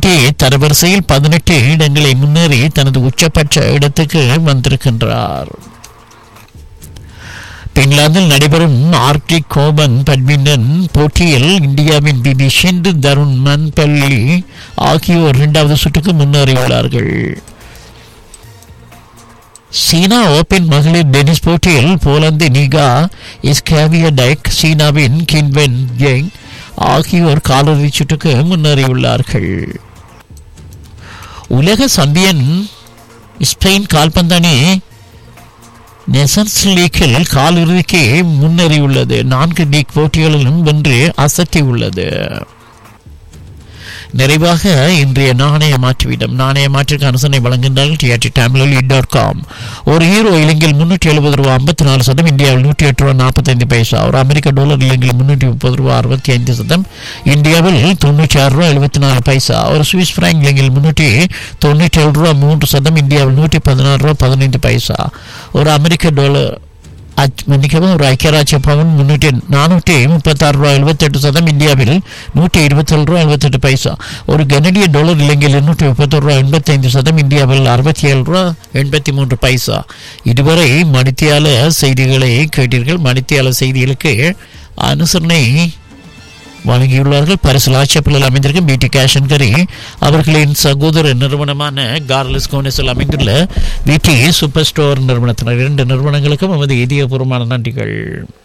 விட்டி தரவரிசையில் பதினெட்டு இடங்களை முன்னேறி தனது உச்சபட்ச இடத்துக்கு வந்திருக்கின்றார் பின்லாந்தில் நடைபெறும் ஆர்டிக் கோபன் பேட்மிண்டன் போட்டியில் இந்தியாவின் பிபி ஷிந்து தருண் மன்பள்ளி ஆகியோர் இரண்டாவது சுற்றுக்கு முன்னேறியுள்ளார்கள் சீனா ஓபன் மகளிர் டென்னிஸ் போட்டியில் போலந்து நிகா இஸ்காவியடைக் சீனாவின் கின்வென் ஜெங் ஆகியோர் காலிறுதிச் சுற்றுக்கு முன்னேறியுள்ளார்கள் உலக சம்பியன் ஸ்பெயின் கால்பந்தணி நெசன்ஸ் லீக்கில் காலிறுதிக்கு முன்னேறியுள்ளது நான்கு லீக் போட்டிகளிலும் வென்று அசத்தியுள்ளது நிறைவாக இன்றைய நாணய மாற்றுவிடம் நாணய மாற்றுக்கு அனுசரணை வழங்குகின்றார்கள் டிஆர்டி டேம்லி டாட் காம் ஒரு ஹீரோ இலங்கையில் முன்னூற்றி எழுபது ரூபா ஐம்பத்தி நாலு சதம் இந்தியாவில் நூற்றி எட்டு ரூபா நாற்பத்தைந்து பைசா ஒரு அமெரிக்க டாலர் இலங்கையில் முன்னூற்றி முப்பது ரூபா அறுபத்தி ஐந்து சதம் இந்தியாவில் தொண்ணூற்றி ஆறு ரூபா எழுபத்தி நாலு பைசா ஒரு சுவிஸ் பிராங்க் இலங்கையில் முன்னூற்றி தொண்ணூற்றி ஏழு ரூபா மூன்று சதம் இந்தியாவில் நூற்றி பதினாறு ரூபா பதினைந்து பைசா ஒரு அமெரிக்க டாலர் அச் மன்னிக்கவும் ஒரு ஐக்கியராட்சிய பவன் முன்னூற்றி நானூற்றி முப்பத்தாறு ரூபா எழுபத்தெட்டு சதம் இந்தியாவில் நூற்றி இருபத்தேழு ரூபா எழுபத்தெட்டு பைசா ஒரு கனடிய டாலர் இலங்கையில் எண்ணூற்றி முப்பத்தொரு ரூபா எண்பத்தைந்து சதம் இந்தியாவில் அறுபத்தி ஏழு ரூபா எண்பத்தி மூன்று பைசா இதுவரை மணித்தியால செய்திகளை கேட்டீர்கள் மணித்தியால செய்திகளுக்கு அனுசரணை வழங்கியுள்ளார்கள் பரிசு ஆட்சேபில் அமைந்திருக்கும் பிடி கேஷ் அண்ட் கரி அவர்களின் சகோதர நிறுவனமான கார்லஸ் கோனஸில் அமைந்துள்ள பிடி சூப்பர் ஸ்டோர் நிறுவனத்தினர் இரண்டு நிறுவனங்களுக்கும் நமது இதயபூர்வமான நன்றிகள்